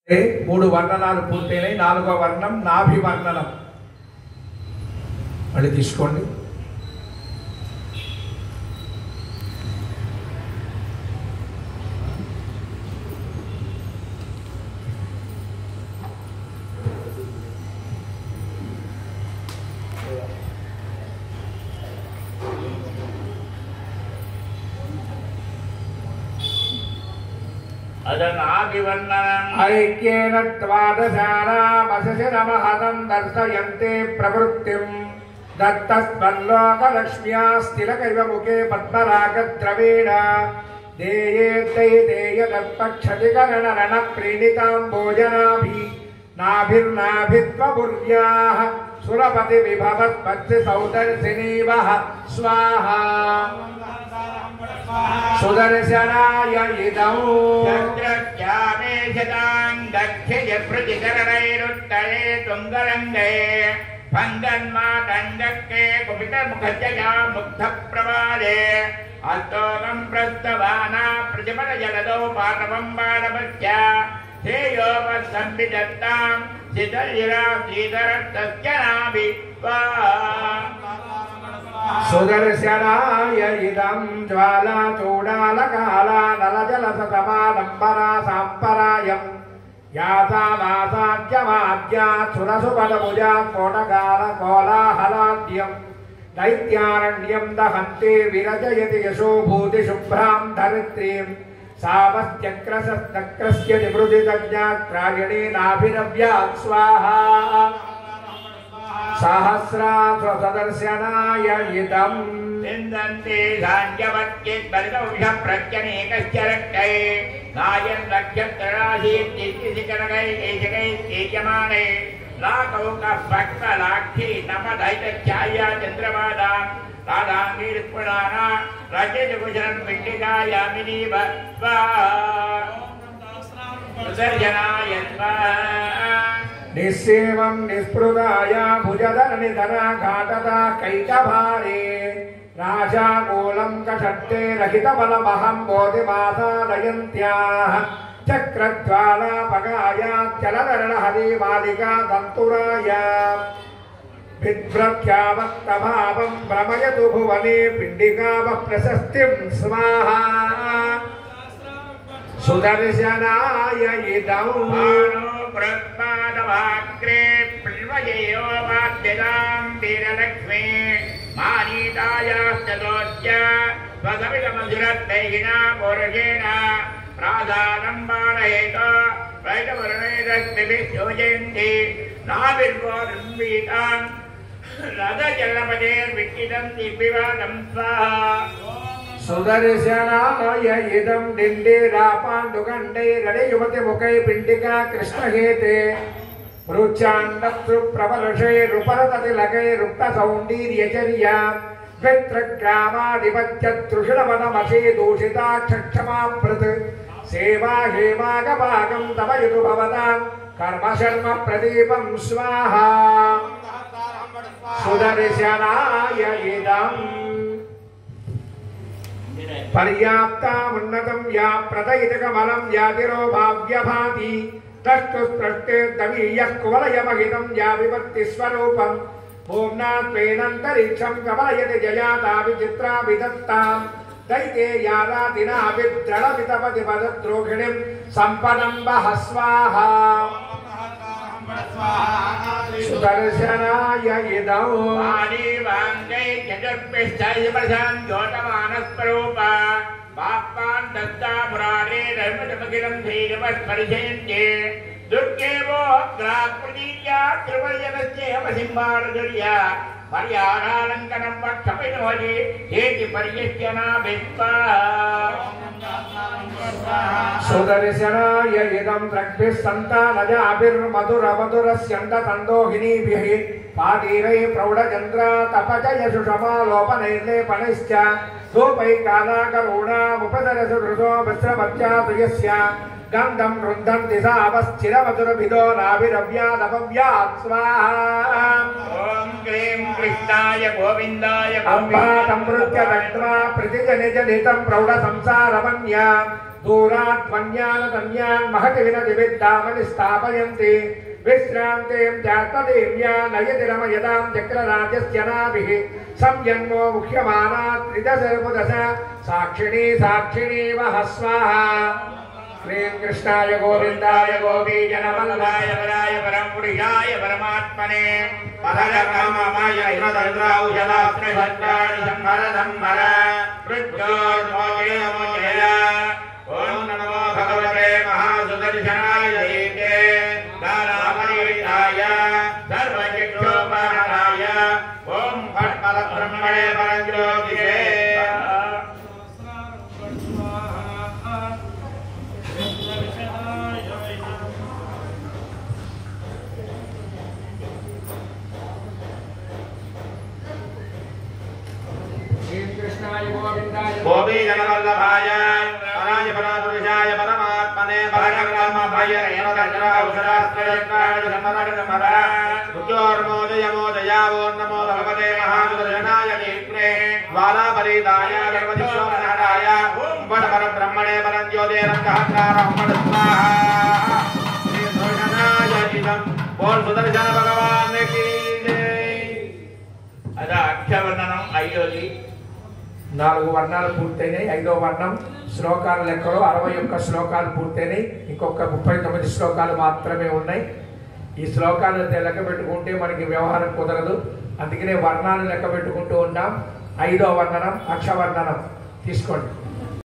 ఏ, మూడు వర్ణనాలు పూర్తయినాయి నాలుగో వర్ణం నాభి వర్ణనం మళ్ళీ తీసుకోండి అదనాభివర్ణనం ఐక్యేన ద్వాదశానామశశిరమహతం దర్శయంతే ప్రవృత్తిం దత్తస్మల్లోకలక్ష్మ్యా స్థిరకైవ ముఖే పద్మరాగద్రవేణ దేయే తై దేయ దత్తక్షతికరణ ప్రీణితాం భోజనాభి నాభిర్నాభిత్వపుర్యాः సురపతి విభవత్పత్సి సౌదర్శినీవ స్వాహా సుదర్శనాయ ఇదం చంద్రశ్యామే శతాం దక్షియ ప్రతికరణైరుత్తరే తుంగరంగే పంగన్మాతంగక్కే కుపిత ముఖజయా ముగ్ధ ప్రవాదే అస్తోకం ప్రస్తవానా ప్రతిమల జలదో పాటవం బాలవత్య శ్రేయోపసంవిదత్తాం సిదలిరా శ్రీధర తస్యనాభి సుదర్శనాయ ఇదం జ్వాలా చూడాలకాలా నలజలసమాలంబరా సాంపరాయం యాసావాసాద్యమాద్యా సురసుపదభుజా కోటకాల కోలాహలాద్యం దైత్యారణ్యం దహంతే విరజయతి యశోభూతి శుభ్రాం ధరిత్రీం సావస్త్యక్రసక్రస్య నివృదితజ్ఞాత్రాయణే నాభిరవ్యాత్ స్వాహా సహస్రాసదర్శనాయ ఇదం నిందంతే సాంజవత్యేత్ బలితౌష ప్రత్యనేకస్య రక్తై నాయన్ నక్షత్రరాశి శిఖరగై ఏషకై తేజమానే లాకౌక భక్త లాక్షి నమ దైత ఛాయ చంద్రమాద రాధాంగి రుక్మిణాన రజజగుజరన్ పిండికాయామిని సుదర్శనాయ నిస్సేవం నిస్పృదాయ భుజధర నిధర ఘాటత కైటభారే రాజాకూలం కషట్టే రహిత బలమహం బోధిమాసాదయంత్యాః చక్రజ్వాలాపగాయ చలదరణ హరి మాలికా దంతురాయ బిభ్రత్యావత్తభావం భ్రమయతు భువనే పిండికావ ప్రశస్తిం స్వాహా సుదర్శనాయ ఇదం ప్రత్పాదవాగ్రే ప్రణవయో వాద్యదాం వీరలక్ష్మీ మానీతాయాశ్చతోచ్య స్వసవితమధురత్తైహినా పౌరుషేణ ప్రాధానం బాలయేత వైటవర్ణైరస్మిభిः శోచయంతి నావిర్వోర్వీతాం రథజలపదేర్విక్కితం దివ్యవాదం స్వాహా సుదర్శనాయ ఇదం డిండీరా పాండుగండై రడయుమతి ముఖై పిండికా కృష్ణహేతే మృచ్చాండతృ ప్రవర్షైరుపరతతి లకై రుక్త సౌందీర్యచర్య విత్రగ్రామాధిపత్యతృషిణవనమసే దూషితాక్షమాభృత్ సేవా హేమాగపాకం తవ యదు భవతాం కర్మ శర్మ ప్రదీపం స్వాహా సుదర్శనాయ ఇదం పర్యాప్తామున్నతం యా ప్రదయితకమలం యాతిరో భావ్యభాతి ద్రష్టు స్పృష్టే దవీయః కువలయమహితం యా విభక్తి స్వరూపం భూమ్నా త్వేనంతరిక్షం కవలయతి జయాతా విచిత్రా విదత్తాం దైతే యాదాతినా విద్రళవితపతి పదద్రోహిణిం సంపదం వహ స్వాహా సుదర్శనాయ ఇదం వాణీవాంగై చతుర్పిష్టైవశాన్ జ్యోతమానస్వరూప పాపాన్ దత్తా మురారే ధర్మజమఖిలం ధీరవస్పరిశయంతే దుర్గేవో గ్రాప్రదీయా త్రివర్యనస్యేమసింహారదుర్య పర్యారాలంకనం వక్షపినోజి చేతి పర్యస్యనా విశ్వా సుదర్శనాయ ఇదం ద్రగ్భిः सन्तानजाभिर्मधुरमधुरस्यन्दतन्दोहिनीभिः पादीरै प्रौढचन्द्रा तपजय सुषमालोपनैर्लेपनैश्च धूपैकालाकरूणामुपदरसु हृदो मिश्रमत्या प्रियस्य गन्धं रुन्धन्ति सावश्चिरमधुरभिदो नाभिरव्यादपव्यात् स्वाहा ఓం క్లీం కృష్ణాయ గోవిందాయ अम्बातमृत्य दग्ध्वा प्रतिजनिजनितं प्रौढसंसारमन्या దూరాత్మన్యాన్ మహతి వినతి విద్దామని స్థాపయంతి విశ్రాంతిం జాతదేవ్యా నయతి రమయదాం చక్రరాజస్య నాభిః సంయన్మో ముఖ్యమానా త్రిదశర్ముదశ సాక్షిణీ సాక్షిణీ వహ స్వాహా శ్రీం కృష్ణాయ గోవిందాయ గోపీజనవల్లభాయ వల్లభాయ వరాయ పరం పురుషాయ పరమాత్మనే పరకామాయ ఔషధాస్త్రభద్రాణి సంహర సంహర మృత్యోర్మోచయ ఓం నమో భగవతే మహాసుదర్శనాయ దేవే దారామణితాయ సర్వచక్షోపహరాయ ఓం ఫట్ఫల బ్రహ్మణే పరంజ్యోతిషే శ్రీం కృష్ణాయ గోవిందాయ గోపీజనవల్లభాయ పరాయ పరాపురుషాయ పరమాత్మనే పరకర్మభయ మృత్యోర్మోదయమోదయావో నమో భగవతే మహాసుదర్శనాయ దీప్నే జ్వాలాపరీతాయ గణపతిశోభనాయ వడ పరబ్రహ్మణే పరం జ్యోతిరంగహంకారం వడ స్వాహా శ్రీ సుదర్శనాయ ఇదం బోల్ సుదర్శన భగవాన్ కీ జై అదా అక్షవర్ణనం ఐదోది నాలుగు వర్ణాలు పూర్తయినాయి ఐదో వర్ణం శ్లోకాల లెక్కలో అరవై ఒక్క శ్లోకాలు పూర్తయినాయి ఇంకొక ముప్పై తొమ్మిది శ్లోకాలు మాత్రమే ఉన్నాయి ఈ శ్లోకాలు లెక్క పెట్టుకుంటే మనకి వ్యవహారం కుదరదు అందుకనే వర్ణాలు లెక్క పెట్టుకుంటూ ఉన్నాం ఐదో వర్ణనం అక్షవర్ణనం తీసుకోండి